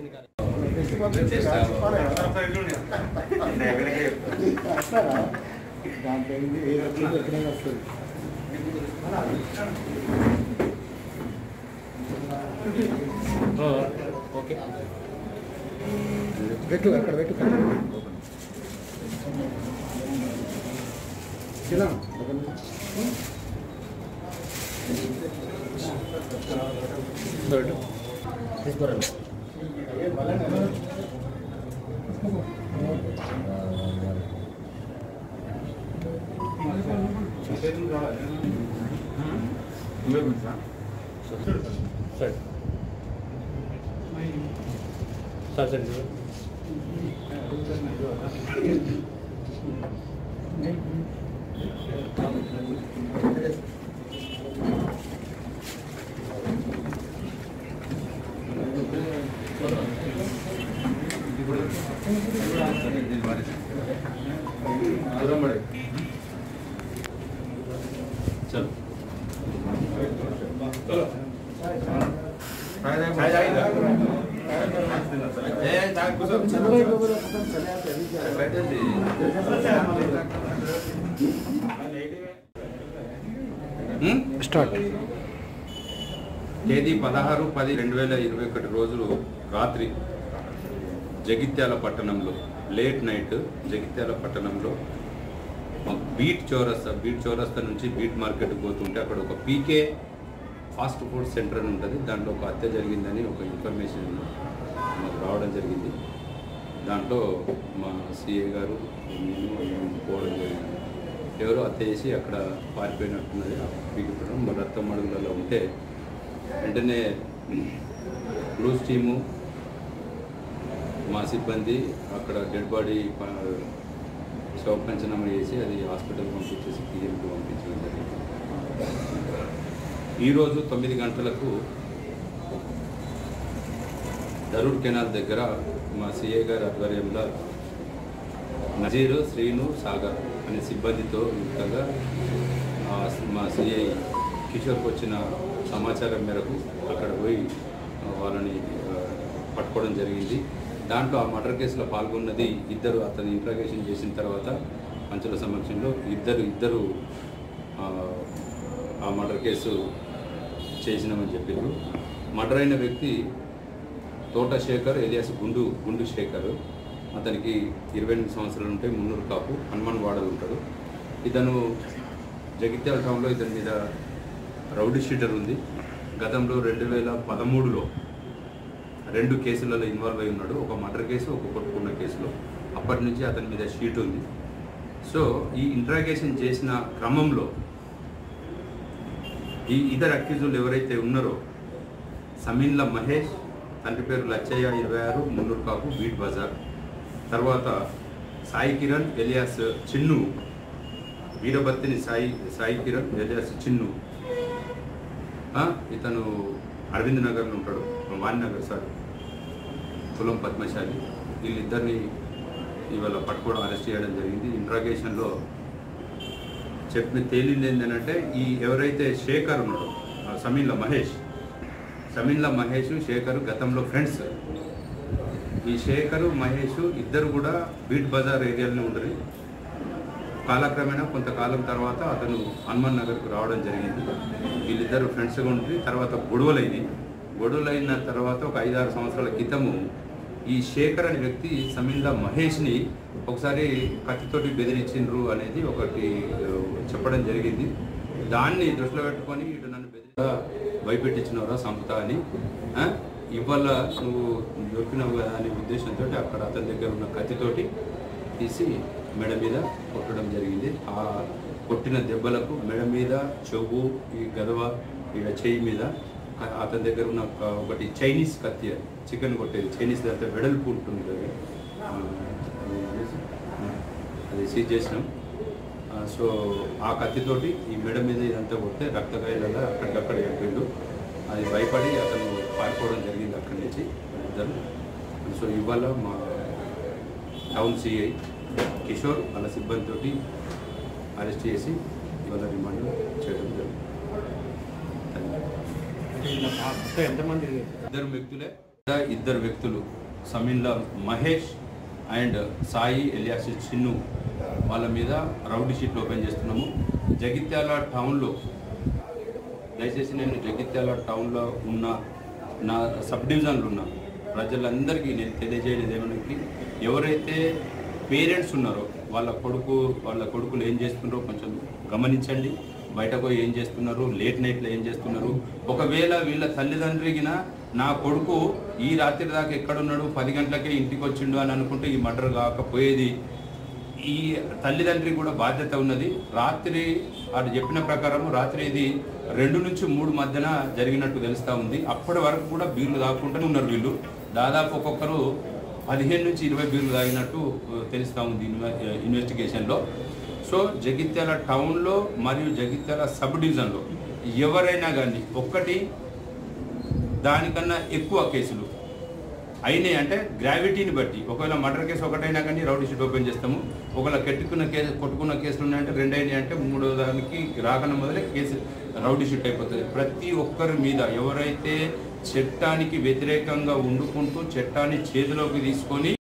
వచ్చింది కానీ దాంట్లో ఏంది ఏ రకంగా ఎక్కడైనా వస్తుంది ఓకే పెట్టు అక్కడ పెట్టు ఇలా తీసుకురండి సరే సార్ సార్ చలో స్టార్ట్ తేదీ పదహారు పది రెండు వేల ఇరవై ఒకటి రోజులు రాత్రి జగిత్యాల పట్టణంలో లేట్ నైట్ జగిత్యాల పట్టణంలో మా బీట్ చౌరస్తా బీట్ చౌరస్తా నుంచి బీట్ మార్కెట్ పోతుంటే అక్కడ ఒక పీకే ఫాస్ట్ ఫుడ్ సెంటర్ అని ఉంటుంది దాంట్లో ఒక హత్య జరిగిందని ఒక ఇన్ఫర్మేషన్ మాకు రావడం జరిగింది దాంట్లో మా సిఏ గారు నేను మేము పోవడం జరిగింది ఎవరో హత్య చేసి అక్కడ పారిపోయినట్టున్నది పీకిపోవడం మా రక్తం అడుగులలో ఉంటే వెంటనే బ్లూస్ టీము మా సిబ్బంది అక్కడ డెడ్ బాడీ ప- శవ పంచనామా చేసి అది హాస్పిటల్ పంపించేసి పిఎంకి పంపించడం జరిగింది ఈరోజు తొమ్మిది గంటలకు దరూర్ కెనాల్ దగ్గర మా సిఏ గారి ఆధ్వర్యంలో నజీరు శ్రీను సాగర్ అనే సిబ్బందితో యుక్తంగా ఆ మా సిఐ కిషోర్కి వచ్చిన సమాచారం మేరకు అక్కడ పోయి ఆ, వాళ్ళని ఆ, పట్టుకోవడం జరిగింది దాంట్లో ఆ మర్డర్ కేసులో పాల్గొన్నది ఇద్దరు అతని ఇంట్రాగేషన్ చేసిన తర్వాత పంచుల సమక్షంలో ఇద్దరు ఇద్దరు ఆ, ఆ మర్డర్ కేసు చేసినామని చెప్పారు మర్డర్ అయిన వ్యక్తి తోట శేఖర్ ఎలియాస్ గుండు గుండు శేఖర్ అతనికి ఇరవై ఎనిమిది సంవత్సరాలు ఉంటాయి మున్నూరు కాపు హనుమాన్ వాడలు ఉంటాడు ఇతను జగిత్యాల టౌన్లో ఇతని మీద రౌడీ షీటర్ ఉంది గతంలో రెండు వేల పదమూడులో రెండు కేసులలో ఇన్వాల్వ్ అయి ఉన్నాడు ఒక మర్డర్ కేసు ఒక కొట్టుకున్న కేసులో అప్పటి నుంచి అతని మీద షీట్ ఉంది సో ఈ ఇంట్రాగేషన్ చేసిన క్రమంలో ఈ ఇతర అక్యూజులు ఎవరైతే ఉన్నారో సమీన్ల మహేష్ తండ్రి పేరు లచ్చయ్య ఇరవై ఆరు మున్నూరు కాపు బీట్ బజార్ తర్వాత సాయి కిరణ్ ఎలియాస్ చిన్ను వీరభత్తిని సాయి సాయి కిరణ్ ఎలియాస్ చిన్ను ఆ, ఇతను అరవింద్ నగర్లో ఉంటాడు వాణి నగర్ సార్ కులం పద్మశాలి వీళ్ళిద్దరిని ఇవాళ పట్టుకోవడం అరెస్ట్ చేయడం జరిగింది ఇంట్రాగేషన్లో చెప్పిన తేలింది ఏంటంటే ఈ ఎవరైతే శేఖర్ ఉన్నాడో ఆ సమీన్ల మహేష్ సమీన్ల మహేష్ శేఖర్ గతంలో ఫ్రెండ్స్ ఈ శేఖరు మహేష్ ఇద్దరు కూడా బీట్ బజార్ ఏరియాలోనే ఉండరు కాలక్రమేణా కొంతకాలం తర్వాత అతను హనుమాన్ నగర్కు రావడం జరిగింది వీళ్ళిద్దరు ఫ్రెండ్స్గా ఉండి తర్వాత గొడవలైనవి గొడవలైన తర్వాత ఒక ఐదారు సంవత్సరాల క్రితము ఈ శేఖర్ అనే వ్యక్తి సమీన్ల మహేష్ని ఒకసారి కత్తితోటి బెదిరించిండ్రు అనేది ఒకటి ఆ, చెప్పడం జరిగింది దాన్ని దృష్టిలో పెట్టుకొని ఇటు నన్ను బెదిరి భయపెట్టించినవరా సంపుతా అని ఆ? ఇవాళ నువ్వు దొరికినావు కదా అనే ఉద్దేశంతో అక్కడ అతని దగ్గర ఉన్న కత్తితోటి తీసి మెడ మీద కొట్టడం జరిగింది ఆ కొట్టిన దెబ్బలకు మెడ మీద చెవు ఈ గదవ ఈడ చెయ్యి మీద క- అతని దగ్గర ఉన్న ఒక- ఒకటి చైనీస్ కత్తి అది చికెన్ కొట్టేది చైనీస్ అంతా వెడల్పు ఉంటుంది అది ఆ, అది చేసి, ఆ, అది సీజ్ చేసినాం ఆ, సో ఆ కత్తితోటి ఈ మెడ మీద ఇదంతా కొడితే రక్తగాయాలలో అక్కడికక్కడ చెప్పిండు అది భయపడి అతను పారిపోవడం జరిగింది అక్కడి నుంచి ఇద్దరు సో ఇవాళ మా టౌన్ సిఐ కిషోర్ వాళ్ళ సిబ్బందితోటి అరెస్ట్ చేసి ఇవాళ రిమాండ్ చేయడం జరిగింది ఎంతమంది ఇద్దరు వ్యక్తులే ఇద్దరు వ్యక్తులు సమీన్ల మహేష్ అండ్ సాయి ఎలియాస్ చిన్ను వాళ్ళ మీద రౌడీ షీట్లు ఓపెన్ చేస్తున్నాము జగిత్యాల టౌన్లో దయచేసి నేను జగిత్యాల టౌన్లో ఉన్న నా సబ్ డివిజన్లు ఉన్న ప్రజలందరికీ నేను తెలియజేయలేదు ఏమనకి ఎవరైతే పేరెంట్స్ ఉన్నారో వాళ్ళ కొడుకు వాళ్ళ కొడుకులు ఏం చేస్తున్నారో కొంచెం గమనించండి బయటకు పోయి ఏం చేస్తున్నారు లేట్ నైట్లో ఏం చేస్తున్నారు ఒకవేళ వీళ్ళ తల్లిదండ్రిగిన నా కొడుకు ఈ రాత్రి దాకా ఎక్కడున్నాడు పది గంటలకే ఇంటికి వచ్చిండు అని అనుకుంటే ఈ మర్డర్ కాకపోయేది ఈ తల్లిదండ్రి కూడా బాధ్యత ఉన్నది రాత్రి వాడు చెప్పిన ప్రకారం రాత్రి ఇది రెండు నుంచి మూడు మధ్యన జరిగినట్టు తెలుస్తూ ఉంది అప్పటి వరకు కూడా బీర్లు తాగుకుంటూనే ఉన్నారు వీళ్ళు దాదాపు ఒక్కొక్కరు పదిహేను నుంచి ఇరవై బీర్లు తాగినట్టు ఆ, తెలుస్తూ ఉంది ఇన్వె- ఇన్వెస్టిగేషన్లో సో జగిత్యాల టౌన్లో మరియు జగిత్యాల సబ్ డివిజన్లో ఎవరైనా కానీ ఒక్కటి దానికన్నా ఎక్కువ కేసులు అయినాయి అంటే గ్రావిటీని బట్టి ఒకవేళ మర్డర్ కేసు ఒకటైనా కానీ రౌడీ షీట్ ఓపెన్ చేస్తాము ఒకవేళ కెట్టుకున్న కేసు కొట్టుకున్న కేసులు ఉన్నాయంటే రెండు అయినాయి అంటే మూడో దానికి రాకన మొదలే కేసు రౌడీ షీట్ అయిపోతుంది ప్రతి ఒక్కరి మీద ఎవరైతే చట్టానికి వ్యతిరేకంగా వండుకుంటూ చట్టాన్ని చేతిలోకి తీసుకొని